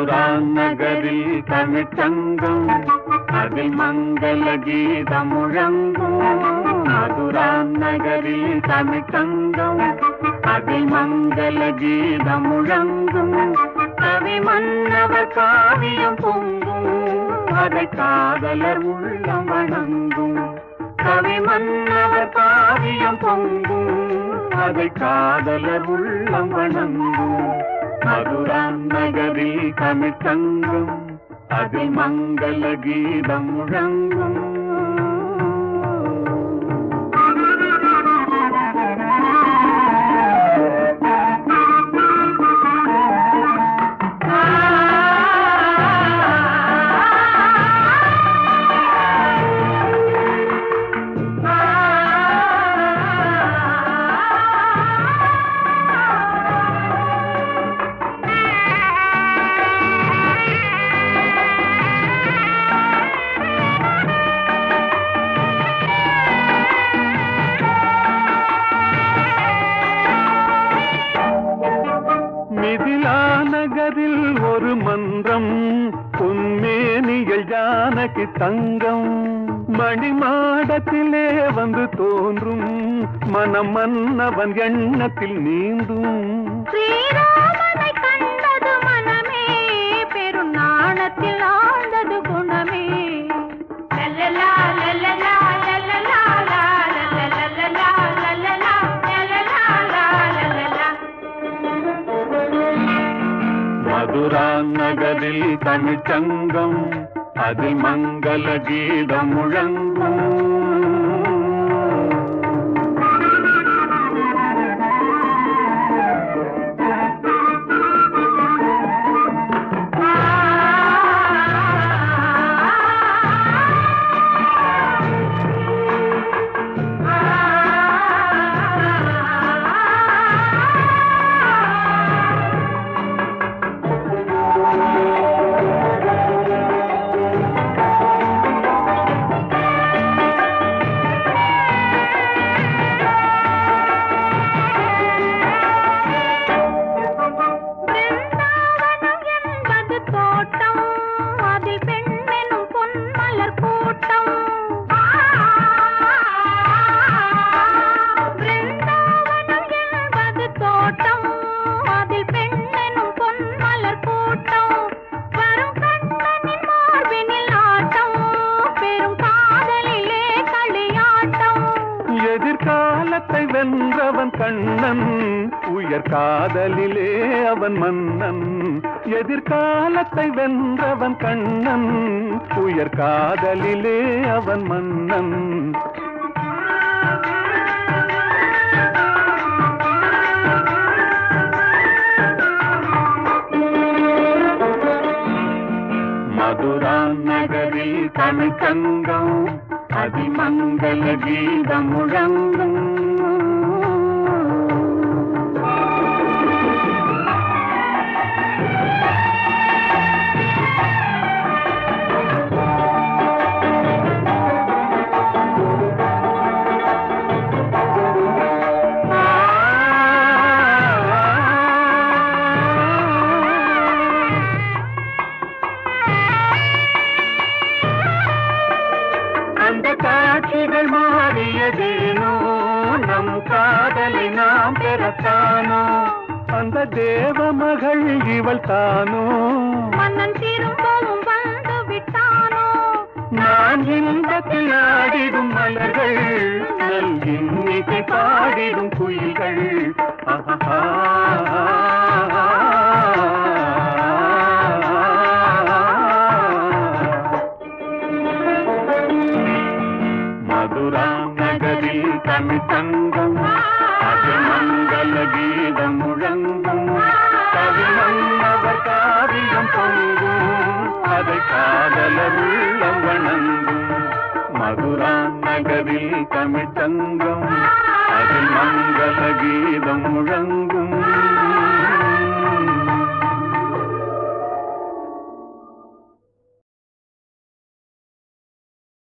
மதுரான் நகரில் தமிழ்ச்சங்கம் அதில் மங்கள கீதம் முழங்கும் மதுரான் நகரில் தமிழ்ச்சங்கம் அதில் மங்கள கீதம் முழங்கும் கவி மன்னவர் காவியம் பொங்கும் அதை காதலர் உள்ளம் வணங்கும் கவி மன்னவர் காவியம் பொங்கும் அதை காதலர் உள்ளம் வணங்கும் மதுரான் நகரில் தமிழ்ச்சங்கம் அதில் மங்கள கீதம் முழங்கும் மிதிலா நகரில் ஒரு மன்றம் பொன்மேனிகள் ஜானகி தங்கம் மணிமாடத்திலே வந்து தோன்றும் மனம் மன்னவன் எண்ணத்தில் நீந்தும் ஸ்ரீராமனை கண்டது மனமே பெருநாணத்தில் ஆழ்ந்தது குணமே லல்லலா, லல்லலா, லல்லலா, லா, லல்லலல்லலா, லல்லலா, லல்லலா, லா, லல்லலா. மதுரா நகரில் தமிழ்ச்சங்கம் அதில் மங்கள கீதம் முழங்கும் பிருந்தாவனம் என்பது தோட்டம் அதில் பெண்ணெனும் பொன்மலர் கூட்டம் பிருந்தாவனம் என்பது தோட்டம் அதில் பெண்ணெனும் பொன்மலர் கூட்டம் வரும் கண்ணனின் மார்பினில் ஆட்டம் பெரும் காதலிலே களியாட்டம் எதிர்காலத்தை வென்றவன் கண்ணன் உயர் காதலிலே அவன் மன்னன் எதிர்காலத்தை வென்றவன் கண்ணன் உயர் காதலிலே அவன் மன்னன் மதுரா நகரில் தமிழ்ச்சங்கம் அதிமங்கல கீதம் முழங்கும் அந்த காட்சிகள் மாறியதேனோ நம் காதலை நாம் பெறத்தானோ அந்த தேவ மகள் இவள் தானோ மன்னன் திரும்பவும் வந்து விட்டானோ நான் இன்பத்தில் ஆடிடும் மலர்கள் நல் இன்னிசை பாடிடும் குயில்கள் ஆஹா. மதுரா நகரில் தமிழ் தங்கம் அது மங்கள கீதம் முழங்கும் கவி மன்னவர் காவியம் பொங்கும் அதை காதலர் உள்ளம் வணங்கும் மதுரா நகரில் தமிழ் தங்கம்